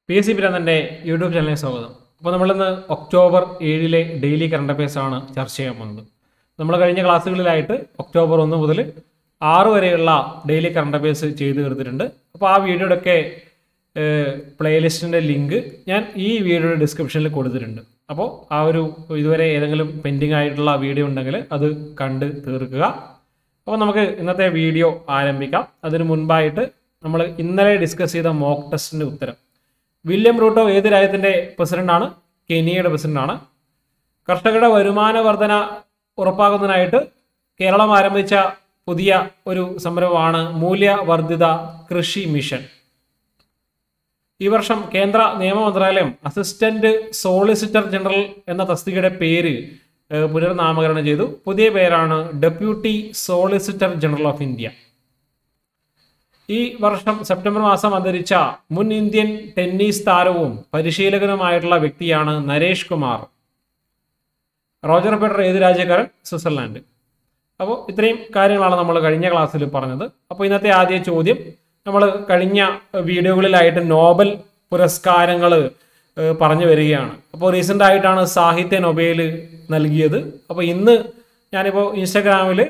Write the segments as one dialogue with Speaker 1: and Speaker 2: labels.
Speaker 1: P S C പിരാന്തൻ്റെ YouTube ചാനലിലേക്ക് സ്വാഗതം അപ്പോൾ നമ്മളിന്ന് ഒക്ടോബർ ഏഴിലെ ഡെയിലി കറണ്ട് അഫയേഴ്സ് ആണ് ചർച്ച ചെയ്യാൻ പോകുന്നത് നമ്മൾ കഴിഞ്ഞ ക്ലാസ്സുകളിലായിട്ട് ഒക്ടോബർ ഒന്ന് മുതൽ ആറ് വരെയുള്ള ഡെയിലി കറണ്ട് അഫയേഴ്സ് ചെയ്ത് തീർത്തിട്ടുണ്ട് അപ്പോൾ ആ വീഡിയോയുടെയൊക്കെ പ്ലേലിസ്റ്റിൻ്റെ ലിങ്ക് ഞാൻ ഈ വീഡിയോയുടെ ഡിസ്ക്രിപ്ഷനിൽ കൊടുത്തിട്ടുണ്ട് അപ്പോൾ ആ ഒരു ഇതുവരെ ഏതെങ്കിലും പെൻഡിങ് ആയിട്ടുള്ള വീഡിയോ ഉണ്ടെങ്കിൽ അത് കണ്ട് തീർക്കുക അപ്പോൾ നമുക്ക് ഇന്നത്തെ വീഡിയോ ആരംഭിക്കാം അതിന് മുൻപായിട്ട് നമ്മൾ ഇന്നലെ ഡിസ്കസ് ചെയ്ത മോക്ക് ടെസ്റ്റിൻ്റെ ഉത്തരം വില്യം റൂട്ടോ ഏത് രാജ്യത്തിൻ്റെ പ്രസിഡന്റാണ് കെനിയയുടെ പ്രസിഡന്റാണ് കർഷകരുടെ വരുമാന വർധന ഉറപ്പാക്കുന്നതിനായിട്ട് കേരളം ആരംഭിച്ച പുതിയ ഒരു സംരംഭമാണ് മൂല്യവർദ്ധിത കൃഷി മിഷൻ ഈ വർഷം കേന്ദ്ര നിയമ മന്ത്രാലയം അസിസ്റ്റന്റ് സോളിസിറ്റർ ജനറൽ എന്ന തസ്തികയുടെ പേര് ഏഹ്, പുനർനാമകരണം ചെയ്തു പുതിയ പേരാണ് deputy solicitor general of India ഈ വർഷം സെപ്റ്റംബർ മാസം അന്തരിച്ച മുൻ ഇന്ത്യൻ ടെന്നീസ് താരവും പരിശീലകനുമായിട്ടുള്ള വ്യക്തിയാണ് നരേഷ് കുമാർ റോജർ ഫെഡറർ ഏത് രാജ്യക്കാരൻ സ്വിറ്റ്സർലാൻഡ് അപ്പോൾ ഇത്രയും കാര്യങ്ങളാണ് നമ്മൾ കഴിഞ്ഞ ക്ലാസ്സിൽ പറഞ്ഞത് അപ്പോൾ ഇന്നത്തെ ആദ്യ ചോദ്യം നമ്മൾ കഴിഞ്ഞ വീഡിയോകളിലായിട്ട് നോബൽ പുരസ്കാരങ്ങൾ പറഞ്ഞു വരികയാണ് അപ്പോൾ റീസെൻ്റ് ആയിട്ടാണ് സാഹിത്യ നൊബേൽ നൽകിയത് അപ്പോൾ ഇന്ന് ഞാനിപ്പോൾ ഇൻസ്റ്റഗ്രാമിൽ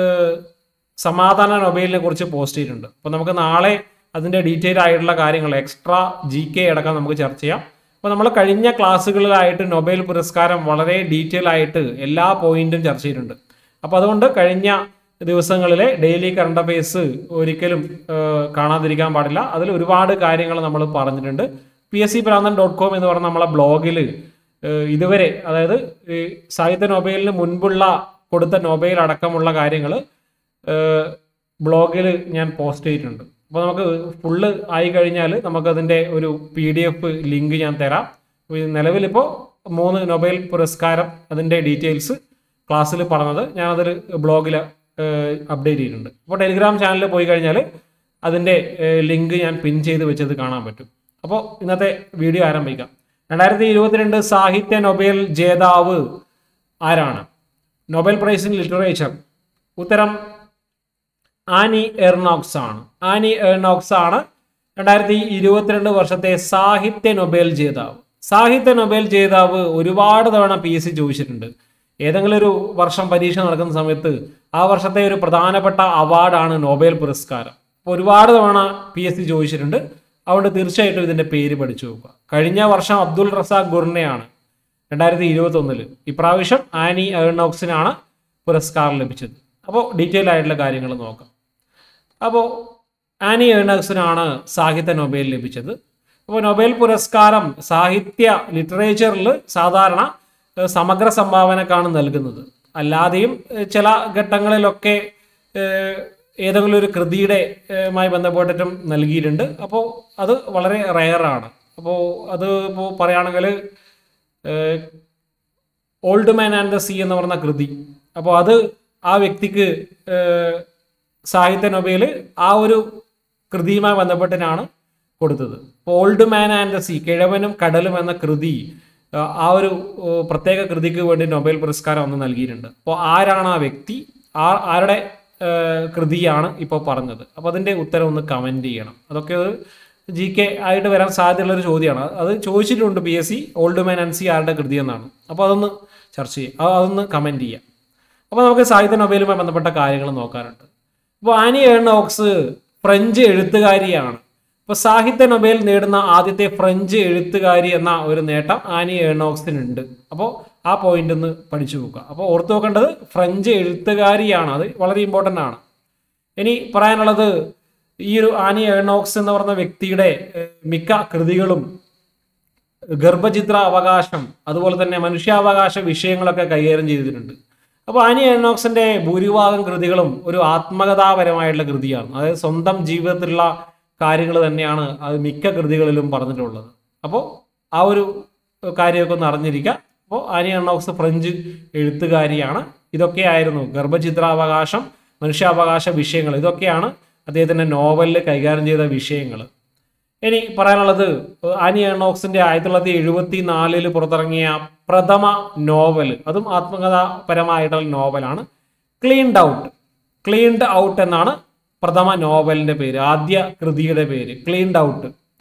Speaker 1: സമാധാന നൊബേലിനെ കുറിച്ച് പോസ്റ്റ് ചെയ്തിട്ടുണ്ട് അപ്പോൾ നമുക്ക് നാളെ അതിൻ്റെ ഡീറ്റെയിൽ ആയിട്ടുള്ള കാര്യങ്ങൾ എക്സ്ട്രാ ജി കെ അടക്കം നമുക്ക് ചർച്ച ചെയ്യാം അപ്പോൾ നമ്മൾ കഴിഞ്ഞ ക്ലാസ്സുകളിലായിട്ട് നൊബേൽ പുരസ്കാരം വളരെ ഡീറ്റെയിൽ ആയിട്ട് എല്ലാ പോയിന്റും ചർച്ച ചെയ്തിട്ടുണ്ട് അപ്പോൾ അതുകൊണ്ട് കഴിഞ്ഞ ദിവസങ്ങളിലെ ഡെയിലി കറണ്ട് അഫയേഴ്സ് ഒരിക്കലും ഏഹ്, കാണാതിരിക്കാൻ പാടില്ല അതിൽ ഒരുപാട് കാര്യങ്ങൾ നമ്മൾ പറഞ്ഞിട്ടുണ്ട് പി എസ് സി പ്രാന്തൻ ഡോട്ട് കോം എന്ന് പറഞ്ഞ നമ്മളെ ബ്ലോഗിൽ ഇതുവരെ അതായത് ഈ സാഹിത്യ നൊബേലിന് മുൻപുള്ള കൊടുത്ത നൊബേൽ അടക്കമുള്ള കാര്യങ്ങൾ ബ്ലോഗിൽ ഞാൻ പോസ്റ്റ് ചെയ്തിട്ടുണ്ട് അപ്പോൾ നമുക്ക് ഫുള്ള് ആയി കഴിഞ്ഞാൽ നമുക്കതിൻ്റെ ഒരു പി ഡി എഫ് ലിങ്ക് ഞാൻ തരാം അപ്പോൾ ഇത് നിലവിലിപ്പോൾ മൂന്ന് നൊബേൽ പുരസ്കാരം അതിൻ്റെ ഡീറ്റെയിൽസ് ക്ലാസ്സിൽ പറഞ്ഞത് ഞാനതിൽ ബ്ലോഗിൽ അപ്ഡേറ്റ് ചെയ്തിട്ടുണ്ട് അപ്പോൾ ടെലിഗ്രാം ചാനലിൽ പോയി കഴിഞ്ഞാൽ അതിൻ്റെ ലിങ്ക് ഞാൻ പിൻ ചെയ്ത് വെച്ചത് കാണാൻ പറ്റും അപ്പോൾ ഇന്നത്തെ വീഡിയോ ആരംഭിക്കാം രണ്ടായിരത്തി ഇരുപത്തിരണ്ട് സാഹിത്യ നൊബേൽ ജേതാവ് ആരാണ് നൊബേൽ പ്രൈസ് ഇൻ ലിറ്ററേച്ചർ ഉത്തരം ആനി എർണോക്സ് ആണ് ആനി എർണോക്സ് ആണ് രണ്ടായിരത്തി ഇരുപത്തിരണ്ട് വർഷത്തെ സാഹിത്യ നൊബേൽ ജേതാവ് സാഹിത്യ നൊബേൽ ജേതാവ് ഒരുപാട് തവണ പി എസ് സി ചോദിച്ചിട്ടുണ്ട് ഏതെങ്കിലും ഒരു വർഷം പരീക്ഷ നടക്കുന്ന സമയത്ത് ആ വർഷത്തെ ഒരു പ്രധാനപ്പെട്ട അവാർഡാണ് നൊബേൽ പുരസ്കാരം അപ്പോൾ ഒരുപാട് തവണ പി എസ് സി ചോദിച്ചിട്ടുണ്ട് അതുകൊണ്ട് തീർച്ചയായിട്ടും ഇതിന്റെ പേര് പഠിച്ചു നോക്കുക കഴിഞ്ഞ വർഷം അബ്ദുൾ റസാഖ് ഗുർണയാണ് രണ്ടായിരത്തി ഇരുപത്തി ഒന്നില് ഇപ്രാവശ്യം ആനി എർണോക്സിനാണ് പുരസ്കാരം ലഭിച്ചത് അപ്പോൾ ഡീറ്റെയിൽ ആയിട്ടുള്ള കാര്യങ്ങൾ നോക്കാം അപ്പോൾ ആനി ഏണക്സിനാണ് സാഹിത്യ നൊബേൽ ലഭിച്ചത് അപ്പോൾ നൊബേൽ പുരസ്കാരം സാഹിത്യ ലിറ്ററേച്ചറിൽ സാധാരണ ഏഹ്, സമഗ്ര സംഭാവനക്കാണ് നൽകുന്നത് അല്ലാതെയും ഏഹ്, ചില ഘട്ടങ്ങളിലൊക്കെ ഏഹ്, ഏതെങ്കിലും ഒരു കൃതിയുടെ ഏഹ്, മായി ബന്ധപ്പെട്ടിട്ടും നൽകിയിട്ടുണ്ട് അപ്പോൾ അത് വളരെ റെയറാണ് അപ്പോൾ അത് ഇപ്പോൾ പറയുകയാണെങ്കിൽ old man and the sea എന്ന് പറഞ്ഞ കൃതി അപ്പോൾ അത് ആ വ്യക്തിക്ക് ഏഹ്, സാഹിത്യ നൊബേൽ ആ ഒരു കൃതിയുമായി ബന്ധപ്പെട്ടിട്ടാണ് കൊടുത്തത് അപ്പോൾ old man and the sea കിഴവനും കടലും എന്ന കൃതി ഏഹ്, ആ ഒരു ഏഹ്, പ്രത്യേക കൃതിക്ക് വേണ്ടി നൊബേൽ പുരസ്കാരം ഒന്ന് നൽകിയിട്ടുണ്ട് അപ്പോൾ ആരാണ് ആ വ്യക്തി ആ ആരുടെ ഏഹ്, കൃതിയാണ് ഇപ്പോൾ പറഞ്ഞത് അപ്പോൾ അതിൻ്റെ ഉത്തരം ഒന്ന് കമൻറ്റ് ചെയ്യണം അതൊക്കെ ഒരു ജി കെ ആയിട്ട് വരാൻ സാധ്യതയുള്ള ഒരു ചോദ്യമാണ് അത് ചോദിച്ചിട്ടുണ്ട് P S C old man and sea ആരുടെ കൃതി എന്നാണ് അപ്പോൾ അതൊന്ന് ചർച്ച ചെയ്യാം അത് അതൊന്ന് കമൻറ്റ് ചെയ്യാം അപ്പോൾ നമുക്ക് സാഹിത്യ നൊബേലുമായി ബന്ധപ്പെട്ട കാര്യങ്ങൾ നോക്കാനുണ്ട് അപ്പോൾ ആനി ഏണോക്സ് ഫ്രഞ്ച് എഴുത്തുകാരിയാണ് അപ്പോൾ സാഹിത്യ നൊബേൽ നേടുന്ന ആദ്യത്തെ ഫ്രഞ്ച് എഴുത്തുകാരി എന്ന ഒരു നേട്ടം ആനി ഏണോക്സിനുണ്ട് അപ്പോൾ ആ പോയിന്റ് ഒന്ന് പഠിച്ചു നോക്കുക അപ്പോൾ ഓർത്തു നോക്കേണ്ടത് ഫ്രഞ്ച് എഴുത്തുകാരിയാണ് അത് വളരെ ഇമ്പോർട്ടൻ്റ് ആണ് ഇനി പറയാനുള്ളത് ഈ ഒരു ആനി ഏണോക്സ് എന്ന് പറഞ്ഞ വ്യക്തിയുടെ ഏഹ്, മിക്ക കൃതികളും ഗർഭചിത്ര അവകാശം അതുപോലെ തന്നെ മനുഷ്യാവകാശ വിഷയങ്ങളൊക്കെ കൈകാര്യം ചെയ്തിട്ടുണ്ട് അപ്പോൾ ആനി എണ്ണോക്സിന്റെ ഭൂരിഭാഗം കൃതികളും ഒരു ആത്മകഥാപരമായിട്ടുള്ള കൃതിയാണ് അതായത് സ്വന്തം ജീവിതത്തിലുള്ള കാര്യങ്ങൾ തന്നെയാണ് അത് മിക്ക കൃതികളിലും പറഞ്ഞിട്ടുള്ളത് അപ്പോൾ ആ ഒരു കാര്യമൊക്കെ ഒന്ന് അറിഞ്ഞിരിക്കുക അപ്പോൾ ആനി എണ്ണോക്സ് ഫ്രഞ്ച് എഴുത്തുകാരിയാണ് ഇതൊക്കെയായിരുന്നു ഗർഭചിത്രാവകാശം മനുഷ്യാവകാശ വിഷയങ്ങൾ ഇതൊക്കെയാണ് അദ്ദേഹത്തിന്റെ നോവലിൽ കൈകാര്യം ചെയ്ത വിഷയങ്ങൾ ഇനി പറയാനുള്ളത് ആനി എണ്ണോക്സിന്റെ ആയിരത്തി തൊള്ളായിരത്തി എഴുപത്തി നാലില് പുറത്തിറങ്ങിയ പ്രഥമ നോവൽ അതും ആത്മകഥാപരമായിട്ടുള്ള നോവലാണ് ക്ലീൻഡ് ഔട്ട് ക്ലീൻഡ് ഔട്ട് എന്നാണ് പ്രഥമ നോവലിന്റെ പേര് ആദ്യ കൃതിയുടെ പേര് ക്ലീൻഡ് ഔട്ട്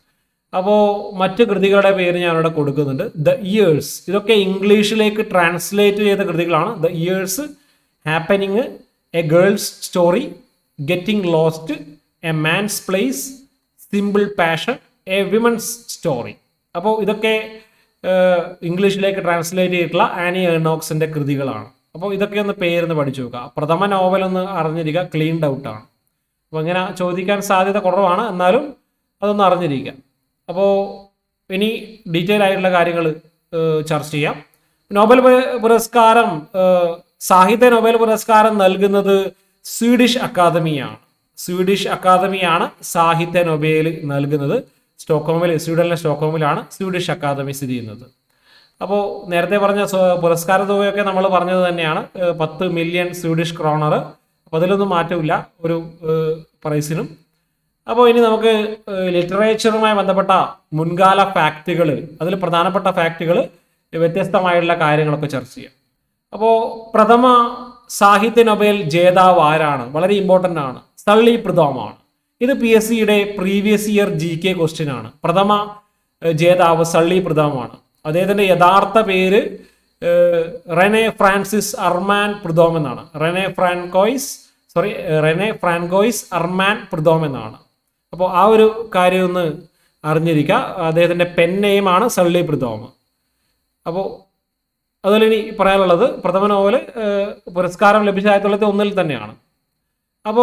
Speaker 1: അപ്പോൾ മറ്റ് കൃതികളുടെ പേര് ഞാൻ ഇവിടെ കൊടുക്കുന്നുണ്ട് ദ ഇയേഴ്സ് ഇതൊക്കെ ഇംഗ്ലീഷിലേക്ക് ട്രാൻസ്ലേറ്റ് ചെയ്ത കൃതികളാണ് the years happening a girl's story getting lost a man's place simple passion a woman's story അപ്പോൾ ഇതൊക്കെ ഏഹ്, ഇംഗ്ലീഷിലേക്ക് ട്രാൻസ്ലേറ്റ് ചെയ്തിട്ടുള്ള ആനി എർണോക്സിന്റെ കൃതികളാണ് അപ്പോൾ ഇതൊക്കെ ഒന്ന് പേരൊന്ന് പഠിച്ചു നോക്കുക പ്രഥമ നോവൽ ഒന്ന് അറിഞ്ഞിരിക്കുക ക്ലീൻഡ് ഔട്ടാണ് അപ്പോൾ ഇങ്ങനെ ചോദിക്കാൻ സാധ്യത കുറവാണ് എന്നാലും അതൊന്ന് അറിഞ്ഞിരിക്കുക അപ്പോൾ ഇനി ഡീറ്റെയിൽ ആയിട്ടുള്ള കാര്യങ്ങൾ ചർച്ച ചെയ്യാം നോബൽ പു- പുരസ്കാരം ഏഹ്, സാഹിത്യ നോബൽ പുരസ്കാരം നൽകുന്നത് സ്വീഡിഷ് അക്കാദമിയാണ് സ്വീഡിഷ് അക്കാദമിയാണ് സാഹിത്യ നൊബേൽ നൽകുന്നത് സ്റ്റോക്ക്ഹോമിൽ സ്വീഡനിലെ സ്റ്റോക്ക്ഹോമിലാണ് സ്വീഡിഷ് അക്കാദമി സ്ഥിതി ചെയ്യുന്നത് അപ്പോൾ നേരത്തെ പറഞ്ഞ സ്വ- പുരസ്കാര തുകയൊക്കെ നമ്മൾ പറഞ്ഞത് തന്നെയാണ് ഏഹ്, പത്ത് മില്യൺ സ്വീഡിഷ് ക്രോണർ അപ്പോൾ അതിലൊന്നും മാറ്റമില്ല ഒരു ഏഹ്, പ്രൈസിനും അപ്പോൾ ഇനി നമുക്ക് ലിറ്ററേച്ചറുമായി ബന്ധപ്പെട്ട മുൻകാല ഫാക്റ്റുകൾ അതിൽ പ്രധാനപ്പെട്ട ഫാക്റ്റുകൾ വ്യത്യസ്തമായിട്ടുള്ള കാര്യങ്ങളൊക്കെ ചർച്ച ചെയ്യാം അപ്പോൾ പ്രഥമ സാഹിത്യ നൊബേൽ ജേതാവ് ആരാണ് വളരെ ഇമ്പോർട്ടൻ്റ് ആണ് സള്ളി പ്രഥമാണ് ഇത് പി എസ് സിയുടെ previous year G K question ആണ് പ്രഥമ ഏഹ്, ജേതാവ് സള്ളി പ്രഥമാണ് അദ്ദേഹത്തിന്റെ യഥാർത്ഥ പേര് ഏഹ്, റെനെ ഫ്രാൻസിസ് അർമാൻ പ്രദോം എന്നാണ് Rene Francois sorry Rene Francois Armand Prudhomme എന്നാണ് അപ്പോൾ ആ ഒരു കാര്യം ഒന്ന് അറിഞ്ഞിരിക്കുക അദ്ദേഹത്തിന്റെ പെൻ നെയിമാണ് സള്ളി പ്രദോം അപ്പോൾ അതുപോലെ ഇനി പറയാനുള്ളത് പ്രഥമ നോവൽ ഏഹ്, പുരസ്കാരം ലഭിച്ച ആയിരത്തി തൊള്ളായിരത്തി ഒന്നിൽ തന്നെയാണ് അപ്പോൾ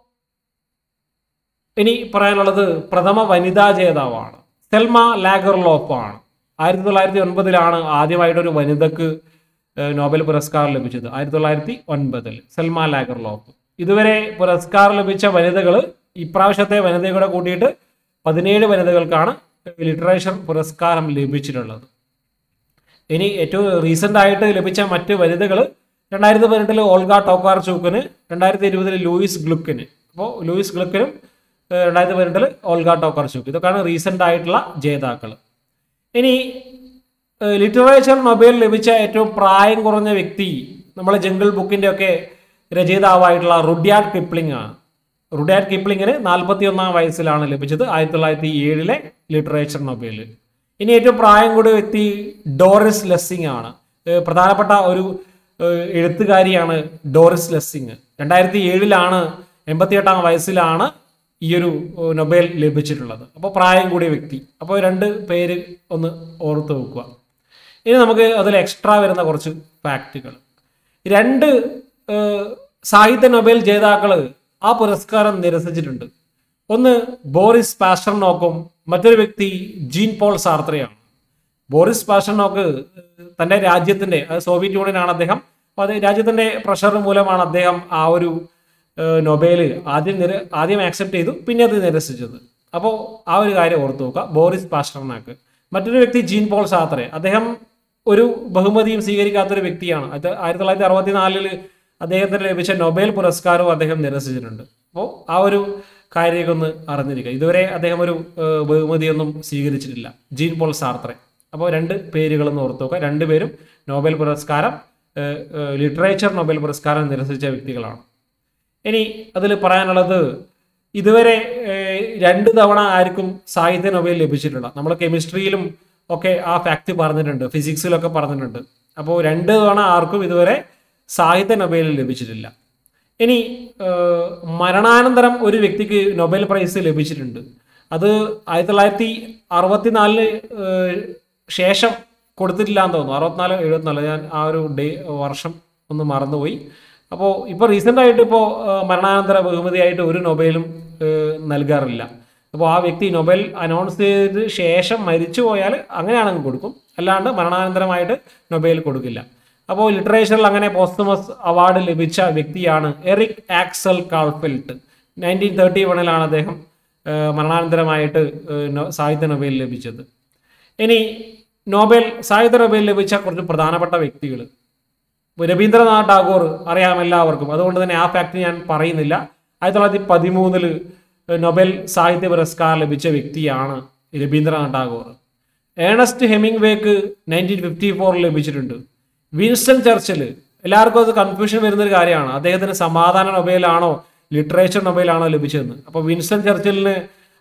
Speaker 1: ഇനി പറയാനുള്ളത് പ്രഥമ വനിതാ ജേതാവാണ് സെൽമ ലാഗർലോഫ് ആണ് ആയിരത്തി തൊള്ളായിരത്തി ഒൻപതിലാണ് ആദ്യമായിട്ട് ഒരു വനിതക്ക് ഏഹ്, നോബൽ പുരസ്കാരം ലഭിച്ചത് ആയിരത്തി തൊള്ളായിരത്തി ഒൻപതിൽ സെൽമ ലാഗർലോഫ് ഇതുവരെ പുരസ്കാരം ലഭിച്ച വനിതകൾ ഇപ്രാവശ്യത്തെ വനിതകളെ കൂട്ടിയിട്ട് പതിനേഴ് വനിതകൾക്കാണ് ലിറ്ററേച്ചർ പുരസ്കാരം ലഭിച്ചിട്ടുള്ളത് ഇനി ഏറ്റവും റീസെന്റ് ആയിട്ട് ലഭിച്ച മറ്റ് വനിതകൾ രണ്ടായിരത്തി പതിനെട്ടിൽ ഓൾഗ ടോക്കാർ ചൂക്കിന് രണ്ടായിരത്തി ഇരുപതിൽ ലൂയിസ് ഗ്ലുക്കിന് അപ്പോൾ ലൂയിസ് ഗ്ലുക്കിനും ഏഹ്, രണ്ടായിരത്തി പതിനെട്ടിൽ ഓൾഗ ടോക്കാർ ചൂക്ക് ഇതൊക്കെയാണ് റീസെന്റ് ആയിട്ടുള്ള ജേതാക്കൾ ഇനി ലിറ്ററേച്ചർ നൊബേൽ ലഭിച്ച ഏറ്റവും പ്രായം കുറഞ്ഞ വ്യക്തി നമ്മളെ ജംഗിൾ ബുക്കിന്റെ ഒക്കെ രചയിതാവായിട്ടുള്ള റുഡ്യാഡ് കിപ്ലിംഗ് ആണ് റുഡ്യാഡ് കിപ്ലിങ്ങിന് നാൽപ്പത്തി ഒന്നാം വയസ്സിലാണ് ലഭിച്ചത് ആയിരത്തി തൊള്ളായിരത്തി ഏഴിലെ ലിറ്ററേച്ചർ നൊബേൽ ഇനി ഏറ്റവും പ്രായം കൂടിയ വ്യക്തി ഡോറിസ് ലെസ്സിങ് ആണ് ഏഹ് പ്രധാനപ്പെട്ട ഒരു ഏഹ് എഴുത്തുകാരിയാണ് ഡോറിസ് ലെസ്സിങ് രണ്ടായിരത്തി ഏഴിലാണ് എൺപത്തിയെട്ടാം വയസ്സിലാണ് ഈ ഒരു ഏഹ് നൊബേൽ ലഭിച്ചിട്ടുള്ളത് അപ്പോൾ പ്രായം കൂടിയ വ്യക്തി അപ്പോൾ രണ്ട് പേര് ഒന്ന് ഓർത്ത് വെക്കുക ഇനി നമുക്ക് അതിൽ എക്സ്ട്രാ വരുന്ന കുറച്ച് ഫാക്റ്റുകൾ രണ്ട് ഏഹ്, സാഹിത്യ നൊബേൽ ജേതാക്കള് ആ പുരസ്കാരം നിരസിച്ചിട്ടുണ്ട് ഒന്ന് ബോറിസ് പാസ്റ്റർനോക്കും മറ്റൊരു വ്യക്തി ജീൻ പോൾ സാർത്രയാണ് ബോറിസ് പാസ്റ്റർനോക്ക് തന്റെ രാജ്യത്തിന്റെ അത് സോവിയറ്റ് യൂണിയനാണ് അദ്ദേഹം അപ്പോൾ അത് രാജ്യത്തിന്റെ പ്രഷർ മൂലമാണ് അദ്ദേഹം ആ ഒരു ഏഹ്, നൊബേല് ആദ്യം നിര ആദ്യം ആക്സെപ്റ്റ് ചെയ്തു പിന്നെ അത് നിരസിച്ചത് അപ്പോൾ ആ ഒരു കാര്യം ഓർത്തു നോക്കുക ബോറിസ് പാസ്റ്റർനാക്ക് മറ്റൊരു വ്യക്തി ജീൻ പോൾ സാത്രെ അദ്ദേഹം ഒരു ബഹുമതിയും സ്വീകരിക്കാത്തൊരു വ്യക്തിയാണ് അത് ആയിരത്തി തൊള്ളായിരത്തി അറുപത്തിനാലില് അദ്ദേഹത്തിന് ലഭിച്ച നൊബേൽ പുരസ്കാരവും അദ്ദേഹം നിരസിച്ചിട്ടുണ്ട് അപ്പോൾ ആ ഒരു കാര്യമൊക്കെ ഒന്ന് അറിഞ്ഞിരിക്കുക ഇതുവരെ അദ്ദേഹം ഒരു ഏഹ്, ബഹുമതിയൊന്നും സ്വീകരിച്ചിട്ടില്ല ജീൻ പോൾ സാർത്രെ അപ്പോൾ രണ്ട് പേരുകളൊന്ന് ഓർത്ത് നോക്കുക രണ്ടുപേരും നോബൽ പുരസ്കാരം ഏഹ്, ഏഹ്, ലിറ്ററേച്ചർ നൊബേൽ പുരസ്കാരം നിരസിച്ച വ്യക്തികളാണ് ഇനി അതിൽ പറയാനുള്ളത് ഇതുവരെ ഏഹ്, രണ്ട് തവണ ആർക്കും സാഹിത്യ നൊബേൽ ലഭിച്ചിട്ടില്ല നമ്മൾ കെമിസ്ട്രിയിലും ഒക്കെ ആ ഫാക്ട് പറഞ്ഞിട്ടുണ്ട് ഫിസിക്സിലൊക്കെ പറഞ്ഞിട്ടുണ്ട് അപ്പോൾ രണ്ട് തവണ ആർക്കും ഇതുവരെ സാഹിത്യ നൊബേൽ ലഭിച്ചിട്ടില്ല ഇനി ഏഹ്, മരണാനന്തരം ഒരു വ്യക്തിക്ക് നൊബേൽ പ്രൈസ് ലഭിച്ചിട്ടുണ്ട് അത് ആയിരത്തി തൊള്ളായിരത്തി അറുപത്തിനാലിന് ഏഹ്, ശേഷം കൊടുത്തിട്ടില്ല എന്ന് തോന്നുന്നു അറുപത്തിനാല് എഴുപത്തിനാല് ഞാൻ ആ ഒരു ഡേ വർഷം ഒന്ന് മറന്നുപോയി അപ്പോൾ ഇപ്പോൾ റീസെൻ്റ് ആയിട്ട് ഇപ്പോൾ മരണാനന്തര ബഹുമതിയായിട്ട് ഒരു നൊബേലും ഏഹ്, നൽകാറില്ല അപ്പോൾ ആ വ്യക്തി നൊബേൽ അനൗൺസ് ചെയ്ത് ശേഷം മരിച്ചു പോയാൽ അങ്ങനെയാണെങ്കിൽ കൊടുക്കും അല്ലാണ്ട് മരണാനന്തരമായിട്ട് നൊബേൽ കൊടുക്കില്ല അപ്പോൾ ലിറ്ററേച്ചറിൽ അങ്ങനെ പോസ്റ്റമസ് അവാർഡ് ലഭിച്ച വ്യക്തിയാണ് Erik Axel Karlfeldt nineteen thirty വണ്ണിലാണ് അദ്ദേഹം ഏഹ്, മരണാനന്തരമായിട്ട് ഏഹ്, നോ- സാഹിത്യ നൊബേൽ ലഭിച്ചത് ഇനി നോബൽ സാഹിത്യ നൊബേൽ ലഭിച്ച കുറച്ച് പ്രധാനപ്പെട്ട വ്യക്തികൾ രവീന്ദ്രനാഥ് ടാഗോർ അറിയാം എല്ലാവർക്കും അതുകൊണ്ട് തന്നെ ആ ഫാക്ട് ഞാൻ പറയുന്നില്ല ആയിരത്തി തൊള്ളായിരത്തി പതിമൂന്നില് നൊബേൽ സാഹിത്യ പുരസ്കാരം ലഭിച്ച വ്യക്തിയാണ് Rabindranath Tagore Ernest Hemingway nineteen fifty ഫോറിൽ ലഭിച്ചിട്ടുണ്ട് വിൻസ്റ്റൺ ചർച്ചിൽ എല്ലാവർക്കും അത് കൺഫ്യൂഷൻ വരുന്നൊരു കാര്യമാണ് അദ്ദേഹത്തിന് സമാധാന നൊബേലാണോ ലിറ്ററേച്ചർ നൊബേലാണോ ലഭിച്ചതെന്ന് അപ്പോൾ വിൻസ്റ്റൺ ചർച്ചിലിന്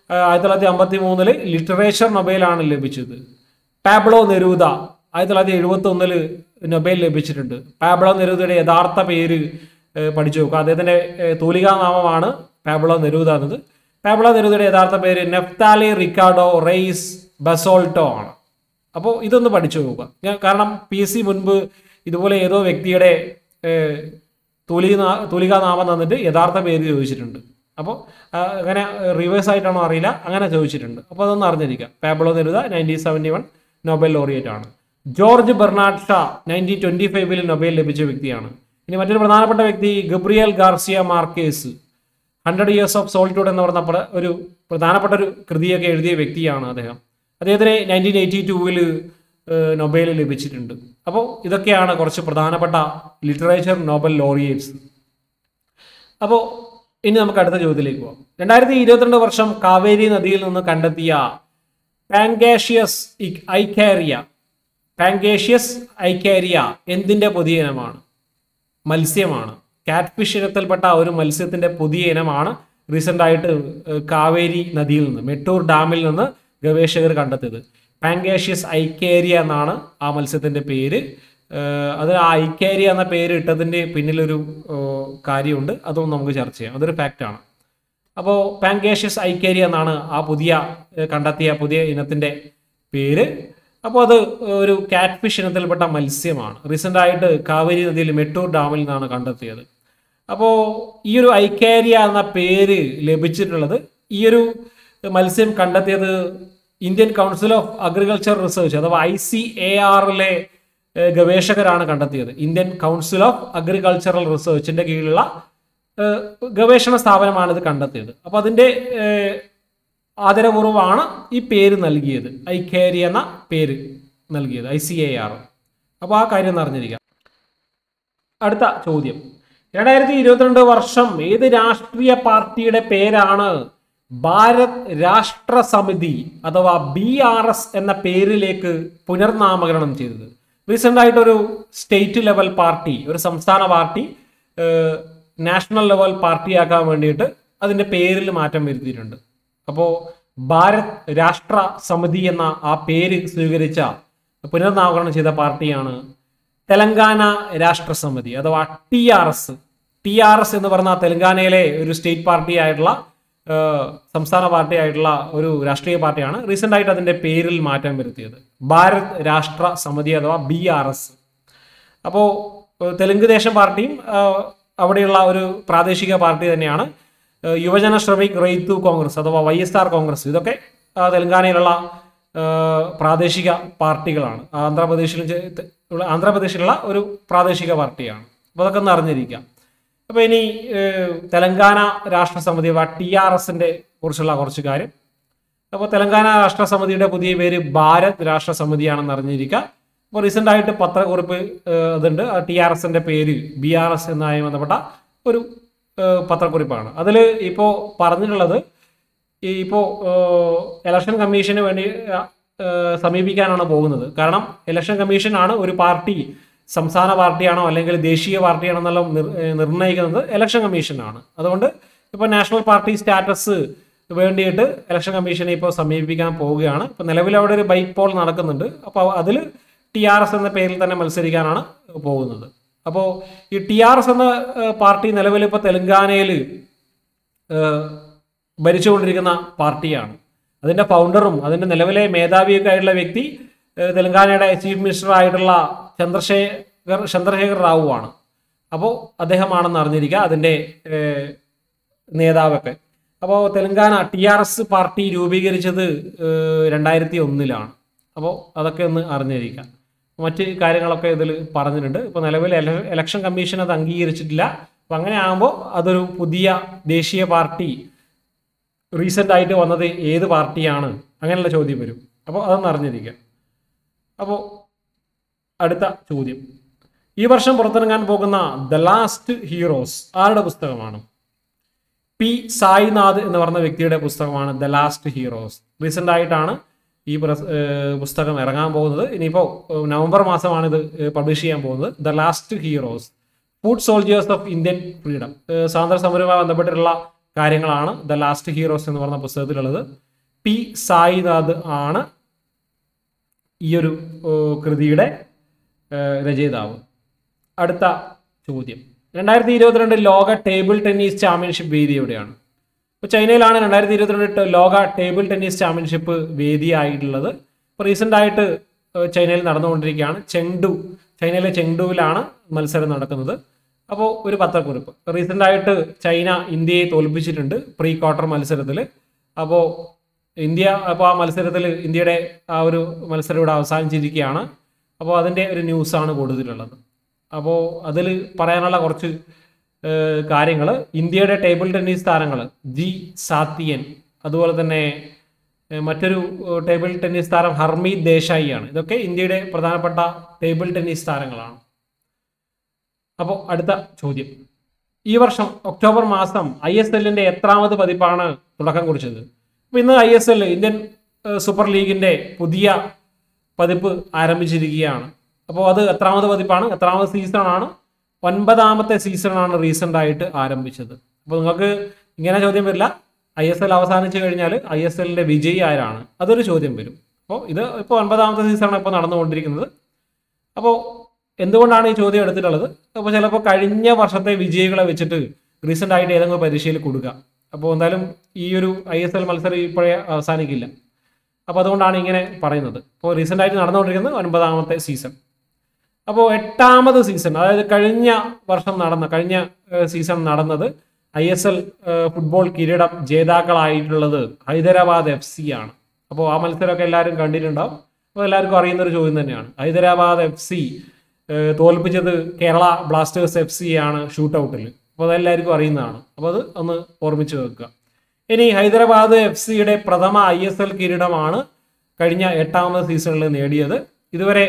Speaker 1: ആ, ആയിരത്തി തൊള്ളായിരത്തി അമ്പത്തി മൂന്നില് ലിറ്ററേച്ചർ നൊബേലാണ് ലഭിച്ചത് പാബ്ലോ നെരൂദ ആയിരത്തി തൊള്ളായിരത്തി എഴുപത്തി ഒന്നില് നൊബേൽ ലഭിച്ചിട്ടുണ്ട് പാബ്ലോ നെരൂദയുടെ യഥാർത്ഥ പേര് ഏഹ്, പഠിച്ചു നോക്കുക അദ്ദേഹത്തിന്റെ ഏഹ്, തൂലികാ നാമമാണ് പാബ്ലോ നെരൂദ എന്നത് പാബ്ലോ നെരൂദയുടെ യഥാർത്ഥ പേര് നെഫ്താലി റിക്കാർഡോ റെയ്സ് ബസോൾട്ടോ ആണ് അപ്പോൾ ഇതൊന്ന് പഠിച്ചു നോക്കുക ഞാൻ കാരണം പി എസ് സി മുൻപ് ഇതുപോലെ ഏതോ വ്യക്തിയുടെ ഏഹ്, തൂലിക തൂലികാ നാമം തന്നിട്ട് യഥാർത്ഥ പേര് ചോദിച്ചിട്ടുണ്ട് അപ്പോൾ അങ്ങനെ റിവേഴ്സ് ആയിട്ടാണോ അറിയില്ല അങ്ങനെ ചോദിച്ചിട്ടുണ്ട് അപ്പോൾ അതൊന്ന് അറിഞ്ഞിരിക്കുക Pablo Neruda nineteen seventy one Nobel laureate ആണ് George Bernard Shaw nineteen twenty ഫൈവിൽ നൊബേൽ ലഭിച്ച വ്യക്തിയാണ് ഇനി മറ്റൊരു പ്രധാനപ്പെട്ട വ്യക്തി Gabriel Garcia Marquez hundred years of solitude എന്ന് പറഞ്ഞ പ്ര- ഒരു പ്രധാനപ്പെട്ട ഒരു കൃതിയൊക്കെ എഴുതിയ വ്യക്തിയാണ് അദ്ദേഹം അദ്ദേഹത്തിന് നയൻറ്റീൻ എയ്റ്റി ടൂവിൽ നൊബേൽ ലഭിച്ചിട്ടുണ്ട് അപ്പോൾ ഇതൊക്കെയാണ് കുറച്ച് പ്രധാനപ്പെട്ട ലിറ്ററേച്ചർ നോബൽ ലോറിയേറ്റ്സ് അപ്പോൾ ഇനി നമുക്ക് അടുത്ത ചോദ്യത്തിലേക്ക് പോകാം രണ്ടായിരത്തി ഇരുപത്തിരണ്ട് വർഷം കാവേരി നദിയിൽ നിന്ന് കണ്ടെത്തിയ പാങ്കേഷ്യസ് ഐക്കാരിയ പാങ്കേഷ്യസ് ഐക്കാരിയ എന്തിന്റെ പുതിയ ഇനമാണ് മത്സ്യമാണ് കാറ്റ് ഫിഷ് ഇനത്തിൽപ്പെട്ട ഒരു മത്സ്യത്തിന്റെ പുതിയ ഇനമാണ് റീസെന്റ് ആയിട്ട് ഏഹ്, കാവേരി നദിയിൽ നിന്ന് മെട്ടൂർ ഡാമിൽ നിന്ന് ഗവേഷകർ കണ്ടെത്തിയത് പാങ്കേഷ്യസ് ഐക്കേരിയ എന്നാണ് ആ മത്സ്യത്തിന്റെ പേര് ഏഹ്, അത് ആ ഐക്കേരിയ എന്ന പേര് ഇട്ടതിന്റെ പിന്നിലൊരു ഏഹ്, കാര്യമുണ്ട് അതും നമുക്ക് ചർച്ച ചെയ്യാം അതൊരു ഫാക്റ്റാണ് അപ്പോൾ പാങ്കേഷ്യസ് ഐക്കേരിയ എന്നാണ് ആ പുതിയ ഏഹ്, കണ്ടെത്തിയ പുതിയ ഇനത്തിന്റെ പേര് അപ്പോൾ അത് ഒരു കാറ്റ് ഫിഷ് ഇനത്തിൽപ്പെട്ട മത്സ്യമാണ് റീസെന്റ് ആയിട്ട് കാവേരി നദിയിൽ മെട്ടൂർ ഡാമിൽ നിന്നാണ് കണ്ടെത്തിയത് അപ്പോൾ ഈ ഒരു ഐക്കേരിയ എന്ന പേര് ലഭിച്ചിട്ടുള്ളത് ഈ ഒരു മത്സ്യം കണ്ടെത്തിയത് Indian council of agriculture research അഥവാ ഐ സി എ ആറിലെ ഗവേഷകരാണ് കണ്ടെത്തിയത് ഇന്ത്യൻ കൗൺസിൽ ഓഫ് അഗ്രികൾച്ചറൽ റിസർച്ചിന്റെ കീഴിലുള്ള ഏഹ്, ഗവേഷണ സ്ഥാപനമാണ് ഇത് കണ്ടെത്തിയത് അപ്പോൾ അതിന്റെ ഏഹ്, ആദരപൂർവ്വമാണ് ഈ പേര് നൽകിയത് ഐക്കേരി എന്ന പേര് നൽകിയത് ഐ സി എ ആർ അപ്പോൾ ആ കാര്യം ഒന്ന് അറിഞ്ഞിരിക്കാം അടുത്ത ചോദ്യം രണ്ടായിരത്തി ഇരുപത്തിരണ്ട് വർഷം ഏത് രാഷ്ട്രീയ പാർട്ടിയുടെ പേരാണ് ഭാരത് രാഷ്ട്ര സമിതി അഥവാ ബി ആർ എസ് എന്ന പേരിലേക്ക് പുനർനാമകരണം ചെയ്തത് റീസെന്റ് ആയിട്ടൊരു സ്റ്റേറ്റ് ലെവൽ പാർട്ടി ഒരു സംസ്ഥാന പാർട്ടി ഏഹ്, നാഷണൽ ലെവൽ പാർട്ടിയാക്കാൻ വേണ്ടിയിട്ട് അതിന്റെ പേരിൽ മാറ്റം വരുത്തിയിട്ടുണ്ട് അപ്പോൾ ഭാരത് രാഷ്ട്ര സമിതി എന്ന ആ പേര് സ്വീകരിച്ച പുനർനാമകരണം ചെയ്ത പാർട്ടിയാണ് തെലങ്കാന രാഷ്ട്ര സമിതി അഥവാ T R S T R S എന്ന് പറഞ്ഞ തെലങ്കാനയിലെ ഒരു സ്റ്റേറ്റ് പാർട്ടി ആയിട്ടുള്ള ഏഹ്, സംസ്ഥാന പാർട്ടി ആയിട്ടുള്ള ഒരു രാഷ്ട്രീയ പാർട്ടിയാണ് റീസെന്റ് ആയിട്ട് അതിന്റെ പേരിൽ മാറ്റം വരുത്തിയത് ഭാരത് രാഷ്ട്ര സമിതി അഥവാ ബി ആർ എസ് അപ്പോൾ തെലുങ്ക് ദേശം പാർട്ടിയും ആ, അവിടെയുള്ള ഒരു പ്രാദേശിക പാർട്ടി തന്നെയാണ് ആ, യുവജന ശ്രമിക് റെയ്ത്തു കോൺഗ്രസ് അഥവാ വൈ എസ് ആർ കോൺഗ്രസ് ഇതൊക്കെ ആ, തെലങ്കാനയിലുള്ള ആ, പ്രാദേശിക പാർട്ടികളാണ് ആന്ധ്രാപ്രദേശിലും ചെ- തെ- ഉള്ള ആന്ധ്രാപ്രദേശിലുള്ള ഒരു പ്രാദേശിക പാർട്ടിയാണ് അപ്പോൾ അതൊക്കെ ഒന്ന് അറിഞ്ഞിരിക്കാം അപ്പോൾ ഇനി ഏഹ്, തെലങ്കാന രാഷ്ട്ര സമിതി അഥവാ ടി ആർ എസിന്റെ കുറിച്ചുള്ള കുറച്ച് കാര്യം അപ്പോൾ തെലങ്കാന രാഷ്ട്ര സമിതിയുടെ പുതിയ പേര് ഭാരത് രാഷ്ട്ര സമിതിയാണെന്ന് അറിഞ്ഞിരിക്കുക അപ്പോൾ റീസെന്റ് ആയിട്ട് പത്രക്കുറിപ്പ് ഏഹ്, അതുണ്ട് ടി ആർ എസിന്റെ പേര് ബി ആർ എസ് എന്നായി ബന്ധപ്പെട്ട ഒരു ഏഹ്, പത്രക്കുറിപ്പാണ് അതിൽ ഇപ്പോൾ പറഞ്ഞിട്ടുള്ളത് ഈ ഇപ്പോൾ ഇലക്ഷൻ കമ്മീഷന് വേണ്ടി ഏഹ്, സമീപിക്കാനാണ് പോകുന്നത് കാരണം ഇലക്ഷൻ കമ്മീഷനാണ് ഒരു പാർട്ടി സംസ്ഥാന പാർട്ടിയാണോ അല്ലെങ്കിൽ ദേശീയ പാർട്ടിയാണോ എന്നുള്ള നിർ- ഏഹ്, നിർണ്ണയിക്കുന്നത് ഇലക്ഷൻ കമ്മീഷനാണ് അതുകൊണ്ട് ഇപ്പോൾ നാഷണൽ പാർട്ടി സ്റ്റാറ്റസ് വേണ്ടിയിട്ട് ഇലക്ഷൻ കമ്മീഷനെ ഇപ്പോൾ സമീപിക്കാൻ പോവുകയാണ് ഇപ്പോൾ നിലവിൽ അവിടെ ഒരു ബൈക്ക് പോൾ നടക്കുന്നുണ്ട് അപ്പോൾ അതിൽ ടി ആർ എസ് എന്ന പേരിൽ തന്നെ മത്സരിക്കാനാണ് പോകുന്നത് അപ്പോൾ ഈ ടി ആർ എസ് എന്ന ഏഹ്, പാർട്ടി നിലവിൽ ഇപ്പോൾ തെലങ്കാനയിൽ ഏഹ്, ഭരിച്ചുകൊണ്ടിരിക്കുന്ന പാർട്ടിയാണ് അതിന്റെ ഫൗണ്ടറും അതിന്റെ നിലവിലെ മേധാവിയൊക്കെ ആയിട്ടുള്ള വ്യക്തി ഏഹ്, തെലങ്കാനയുടെ ചീഫ് മിനിസ്റ്റർ ആയിട്ടുള്ള ചന്ദ്രശേഖർ ചന്ദ്രശേഖർ റാവു ആണ് അപ്പോൾ അദ്ദേഹമാണെന്ന് അറിഞ്ഞിരിക്കുക അതിന്റെ ഏഹ്, നേതാവൊക്കെ അപ്പോൾ Telangana T R S party രൂപീകരിച്ചത് ഏഹ്, രണ്ടായിരത്തി ഒന്നിലാണ് അപ്പോൾ അതൊക്കെ ഒന്ന് അറിഞ്ഞിരിക്കാം മറ്റ് കാര്യങ്ങളൊക്കെ ഇതിൽ പറഞ്ഞിട്ടുണ്ട് ഇപ്പോൾ നിലവിൽ എല- ഇലക്ഷൻ കമ്മീഷൻ അത് അംഗീകരിച്ചിട്ടില്ല അപ്പം അങ്ങനെ ആകുമ്പോൾ അതൊരു പുതിയ ദേശീയ പാർട്ടി റീസെൻ്റ് ആയിട്ട് വന്നത് ഏത് പാർട്ടിയാണ് അങ്ങനെയുള്ള ചോദ്യം വരും അപ്പോൾ അതൊന്ന് അറിഞ്ഞിരിക്കാം അപ്പോൾ അടുത്ത ചോദ്യം ഈ വർഷം പുറത്തിറങ്ങാൻ പോകുന്ന ദ ലാസ്റ്റ് ഹീറോസ് ആരുടെ പുസ്തകമാണ് പി സായിനാഥ് എന്ന് പറഞ്ഞ വ്യക്തിയുടെ പുസ്തകമാണ് ദ ലാസ്റ്റ് ഹീറോസ് റീസെന്റ് ആയിട്ടാണ് ഈ പ്രസ്- ഏഹ് പുസ്തകം ഇറങ്ങാൻ പോകുന്നത് ഇനിയിപ്പോൾ നവംബർ മാസമാണ് ഇത് പബ്ലിഷ് ചെയ്യാൻ പോകുന്നത് the last heroes foot soldiers of Indian freedom സ്വാതന്ത്ര്യ സമരവുമായി ബന്ധപ്പെട്ടിട്ടുള്ള കാര്യങ്ങളാണ് ദ ലാസ്റ്റ് ഹീറോസ് എന്ന് പറഞ്ഞ പുസ്തകത്തിലുള്ളത് പി സായിനാഥ് ആണ് ഈ ഒരു ഏഹ്, കൃതിയുടെ ഏഹ്, രചയിതാവ് അടുത്ത ചോദ്യം രണ്ടായിരത്തി ഇരുപത്തിരണ്ട് ലോക ടേബിൾ ടെന്നീസ് ചാമ്പ്യൻഷിപ്പ് വേദി എവിടെയാണ് ഇപ്പോൾ ചൈനയിലാണ് രണ്ടായിരത്തി ഇരുപത്തിരണ്ട് ലോക ടേബിൾ ടെന്നീസ് ചാമ്പ്യൻഷിപ്പ് വേദിയായിട്ടുള്ളത് ഇപ്പോൾ റീസെൻ്റ് ആയിട്ട് ഏഹ്, ചൈനയിൽ നടന്നുകൊണ്ടിരിക്കുകയാണ് ചെങ്ഡു ചൈനയിലെ ചെങ്ഡുവിലാണ് മത്സരം നടക്കുന്നത് അപ്പോൾ ഒരു പത്രക്കുറിപ്പ് റീസെൻ്റ് ആയിട്ട് ചൈന ഇന്ത്യയെ തോൽപ്പിച്ചിട്ടുണ്ട് പ്രീ ക്വാർട്ടർ മത്സരത്തിൽ അപ്പോൾ ഇന്ത്യ അപ്പോൾ ആ മത്സരത്തിൽ ഇന്ത്യയുടെ ആ ഒരു മത്സരം ഇവിടെ അവസാനിച്ചിരിക്കുകയാണ് അപ്പോൾ അതിൻ്റെ ഒരു ന്യൂസാണ് കൊടുത്തിട്ടുള്ളത് അപ്പോൾ അതിൽ പറയാനുള്ള കുറച്ച് കാര്യങ്ങൾ ഇന്ത്യയുടെ ടേബിൾ ടെന്നീസ് താരങ്ങൾ ജി സാത്തിയൻ അതുപോലെ തന്നെ ഏഹ്, മറ്റൊരു ഏഹ്, ടേബിൾ ടെന്നീസ് താരം ഹർമീത് ദേശായി ആണ് ഇതൊക്കെ ഇന്ത്യയുടെ പ്രധാനപ്പെട്ട ടേബിൾ ടെന്നീസ് താരങ്ങളാണ് അപ്പോൾ അടുത്ത ചോദ്യം ഈ വർഷം ഒക്ടോബർ മാസം ഐ എസ് എല്ലിന്റെ എത്രാമത് പതിപ്പാണ് തുടക്കം കുറിച്ചത് അപ്പോൾ ഇന്ന് ഐ എസ് എൽ ഇന്ത്യൻ ഏഹ്, സൂപ്പർ ലീഗിന്റെ പുതിയ പതിപ്പ് ആരംഭിച്ചിരിക്കുകയാണ് അപ്പോൾ അത് എത്രാമത് പതിപ്പാണ് എത്രാമത് സീസണാണ് ഒൻപതാമത്തെ സീസണാണ് റീസെൻ്റ് ആയിട്ട് ആരംഭിച്ചത് അപ്പോൾ നിങ്ങൾക്ക് ഇങ്ങനെ ചോദ്യം വരില്ല ഐ എസ് എൽ അവസാനിച്ചു കഴിഞ്ഞാൽ ഐ എസ് എല്ലിന്റെ വിജയി ആരാണ് അതൊരു ചോദ്യം വരും അപ്പോൾ ഇത് ഇപ്പോൾ ഒൻപതാമത്തെ സീസണാണ് ഇപ്പോൾ നടന്നുകൊണ്ടിരിക്കുന്നത് അപ്പോൾ എന്തുകൊണ്ടാണ് ഈ ചോദ്യം എടുത്തിട്ടുള്ളത് അപ്പോൾ ചിലപ്പോൾ കഴിഞ്ഞ വർഷത്തെ വിജയികളെ വെച്ചിട്ട് റീസെൻ്റ് ആയിട്ട് ഏതെങ്കിലും പരീക്ഷയിൽ കൊടുക്കുക അപ്പോൾ എന്തായാലും ഈ ഒരു ഐ എസ് എൽ മത്സരം ഇപ്പോഴേ അവസാനിക്കില്ല അപ്പോൾ അതുകൊണ്ടാണ് ഇങ്ങനെ പറയുന്നത് അപ്പോൾ റീസെൻ്റ് ആയിട്ട് നടന്നുകൊണ്ടിരിക്കുന്നത് ഒൻപതാമത്തെ സീസൺ അപ്പോൾ എട്ടാമത് സീസൺ അതായത് കഴിഞ്ഞ വർഷം നടന്ന കഴിഞ്ഞ ഏഹ്, സീസൺ നടന്നത് ഐ എസ് എൽ ഫുട്ബോൾ കിരീടം ജേതാക്കളായിട്ടുള്ളത് ഹൈദരാബാദ് എഫ് സി ആണ് അപ്പോൾ ആ മത്സരമൊക്കെ എല്ലാവരും കണ്ടിട്ടുണ്ടാവും അപ്പോൾ എല്ലാവർക്കും അറിയുന്ന ഒരു ചോദ്യം തന്നെയാണ് ഹൈദരാബാദ് എഫ് സി തോൽപ്പിച്ചത് കേരള ബ്ലാസ്റ്റേഴ്സ് എഫ് സി ആണ് ഷൂട്ട് ഔട്ടിൽ അപ്പോൾ അതെല്ലാവർക്കും അറിയുന്നതാണ് അപ്പോൾ അത് ഒന്ന് ഓർമ്മിച്ച് വെക്കുക ഇനി ഹൈദരാബാദ് എഫ് സിയുടെ പ്രഥമ ഐ എസ് എൽ കിരീടമാണ് കഴിഞ്ഞ എട്ടാമത് സീസണിൽ നേടിയത് ഇതുവരെ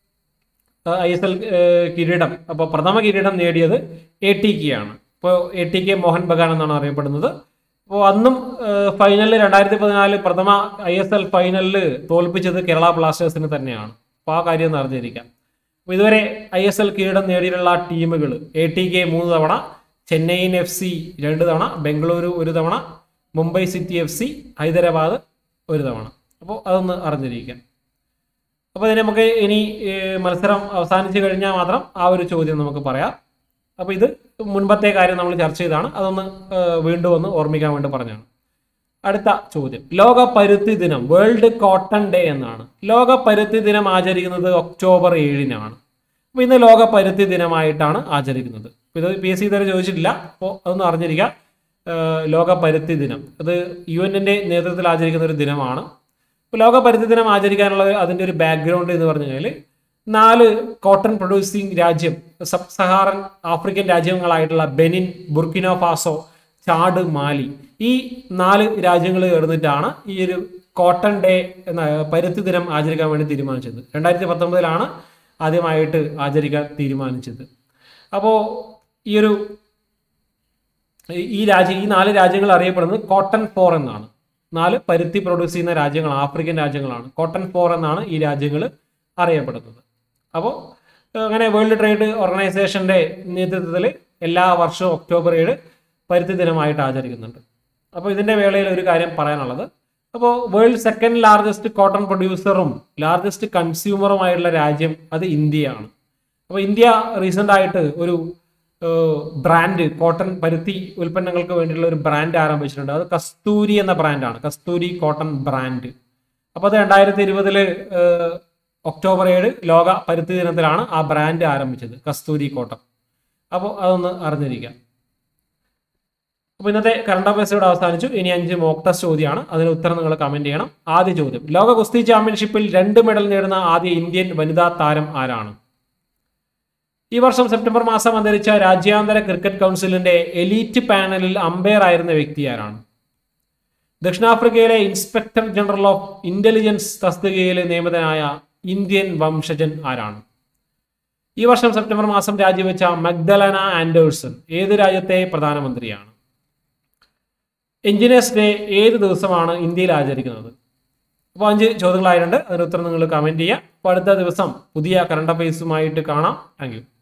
Speaker 1: ഐ എസ് എൽ കിരീടം അപ്പോൾ പ്രഥമ കിരീടം നേടിയത് എ ടി കെ ആണ് ഇപ്പോൾ A T K Mohun Bagan എന്നാണ് അറിയപ്പെടുന്നത് അപ്പോൾ അന്നും ഫൈനലിൽ രണ്ടായിരത്തി പതിനാല് പ്രഥമ ഐ എസ് എൽ ഫൈനലിൽ തോൽപ്പിച്ചത് കേരള ബ്ലാസ്റ്റേഴ്സിന് തന്നെയാണ് അപ്പോൾ ആ കാര്യം ഒന്ന് അറിഞ്ഞിരിക്കാം അപ്പോൾ ഇതുവരെ ഐ എസ് എൽ കിരീടം നേടിയിട്ടുള്ള ടീമുകൾ എ ടി കെ മൂന്ന് തവണ ചെന്നൈയിൻ എഫ് സി രണ്ട് തവണ ബംഗളൂരു ഒരു തവണ Mumbai city F C Hyderabad ഒരു തവണ അപ്പോൾ അതൊന്ന് അറിഞ്ഞിരിക്കാം അപ്പോൾ ഇതിന് നമുക്ക് ഇനി ഏഹ്, മത്സരം അവസാനിച്ച് കഴിഞ്ഞാൽ മാത്രം ആ ഒരു ചോദ്യം നമുക്ക് പറയാം അപ്പോൾ ഇത് മുൻപത്തെ കാര്യം നമ്മൾ ചർച്ച ചെയ്താണ് അതൊന്ന് ഏഹ്, വീണ്ടും ഒന്ന് ഓർമ്മിക്കാൻ വേണ്ടി പറഞ്ഞാണ് അടുത്ത ചോദ്യം ലോക പരുത്തി ദിനം വേൾഡ് കോട്ടൺ ഡേ എന്നാണ് ലോക പരുത്തി ദിനം ആചരിക്കുന്നത് ഒക്ടോബർ ഏഴിനാണ് അപ്പോൾ ഇന്ന് ലോക പരുത്തി ദിനമായിട്ടാണ് ആചരിക്കുന്നത് അപ്പോൾ ഇത് പി എസ് സി ഇതുവരെ ചോദിച്ചിട്ടില്ല അപ്പോൾ അതൊന്ന് അറിഞ്ഞിരിക്കുക ഏഹ്, ലോക പരുത്തി ദിനം അത് യു എന്നിൻ്റെ നേതൃത്വത്തിൽ ആചരിക്കുന്ന ഒരു ദിനമാണ് ഇപ്പോൾ ലോക പരിസ്ഥിതി ദിനം ആചരിക്കാനുള്ള അതിൻ്റെ ഒരു ബാക്ക്ഗ്രൗണ്ട് എന്ന് പറഞ്ഞു കഴിഞ്ഞാൽ നാല് കോട്ടൺ പ്രൊഡ്യൂസിങ് രാജ്യം സബ് സഹാറൻ ആഫ്രിക്കൻ രാജ്യങ്ങളായിട്ടുള്ള Benin Burkina Faso Chad Mali ഈ നാല് രാജ്യങ്ങൾ ചേർന്നിട്ടാണ് ഈ ഒരു കോട്ടൺ ഡേ എന്ന പരുത്തി ദിനം ആചരിക്കാൻ വേണ്ടി തീരുമാനിച്ചത് രണ്ടായിരത്തി പത്തൊമ്പതിലാണ് ആദ്യമായിട്ട് ആചരിക്കാൻ തീരുമാനിച്ചത് അപ്പോൾ ഈ ഒരു ഈ- ഈ രാജ്യം ഈ നാല് രാജ്യങ്ങൾ അറിയപ്പെടുന്നത് കോട്ടൺ ഫോർ എന്നാണ് നാല് പരുത്തി പ്രൊഡ്യൂസ് ചെയ്യുന്ന രാജ്യങ്ങൾ ആഫ്രിക്കൻ രാജ്യങ്ങളാണ് കോട്ടൺ ഫോർ എന്നാണ് ഈ രാജ്യങ്ങൾ അറിയപ്പെടുന്നത് അപ്പോൾ അങ്ങനെ വേൾഡ് ട്രേഡ് ഓർഗനൈസേഷന്റെ നേതൃത്വത്തിൽ എല്ലാ വർഷവും ഒക്ടോബർ ഏഴ് പരുത്തി ദിനമായിട്ട് ആചരിക്കുന്നുണ്ട് അപ്പോൾ ഇതിന്റെ വേളയിൽ ഒരു കാര്യം പറയാനുള്ളത് അപ്പോൾ വേൾഡ് സെക്കൻഡ് ലാർജസ്റ്റ് കോട്ടൺ പ്രൊഡ്യൂസറും ലാർജസ്റ്റ് കൺസ്യൂമറുമായിട്ടുള്ള രാജ്യം അത് ഇന്ത്യയാണ് അപ്പോൾ ഇന്ത്യ റീസെൻ്റ് ആയിട്ട് ഒരു ബ്രാൻഡ് കോട്ടൺ പരുത്തി ഉൽപ്പന്നങ്ങൾക്ക് വേണ്ടിയുള്ള ഒരു ബ്രാൻഡ് ആരംഭിച്ചിട്ടുണ്ട് അത് കസ്തൂരി എന്ന ബ്രാൻഡാണ് കസ്തൂരി കോട്ടൺ ബ്രാൻഡ് അപ്പോൾ അത് രണ്ടായിരത്തി ഇരുപതില് ഒക്ടോബർ ഏഴ് ലോക പരുത്തി ദിനത്തിലാണ് ആ ബ്രാൻഡ് ആരംഭിച്ചത് കസ്തൂരി കോട്ടൺ അപ്പോൾ അതൊന്ന് അറിഞ്ഞിരിക്കാം അപ്പോൾ ഇന്നത്തെ കറണ്ട് അഫയേഴ്സ് ഇവിടെ അവസാനിച്ചു ഇനി അഞ്ച് മോക്ക് ടെസ്റ്റ് ചോദ്യമാണ് അതിന് ഉത്തരം നിങ്ങൾ കമന്റ് ചെയ്യണം ആദ്യ ചോദ്യം ലോക കുസ്തി ചാമ്പ്യൻഷിപ്പിൽ രണ്ട് മെഡൽ നേടുന്ന ആദ്യ ഇന്ത്യൻ വനിതാ താരം ആരാണ് ഈ വർഷം സെപ്റ്റംബർ മാസം അന്തരിച്ച രാജ്യാന്തര ക്രിക്കറ്റ് കൗൺസിലിന്റെ എലീറ്റ് പാനലിൽ അമ്പയർ ആയിരുന്ന വ്യക്തി ആരാണ് ദക്ഷിണാഫ്രിക്കയിലെ ഇൻസ്പെക്ടർ ജനറൽ ഓഫ് ഇന്റലിജൻസ് തസ്തികയിൽ നിയമിതനായ ഇന്ത്യൻ വംശജൻ ആരാണ് ഈ വർഷം സെപ്റ്റംബർ മാസം രാജിവെച്ച മഗ്ദലന ആൻഡേഴ്സൺ ഏത് രാജ്യത്തെ പ്രധാനമന്ത്രിയാണ് എഞ്ചിനീയേഴ്സ് ഡേ ഏത് ദിവസമാണ് ഇന്ത്യയിൽ ആചരിക്കുന്നത് അപ്പോൾ അഞ്ച് ചോദ്യങ്ങളായിട്ടുണ്ട് അതിന് ഉത്തരം നിങ്ങൾ കമന്റ് ചെയ്യുക അപ്പോൾ അടുത്ത ദിവസം പുതിയ കറണ്ട് അഫയേഴ്സുമായിട്ട് കാണാം താങ്ക് യു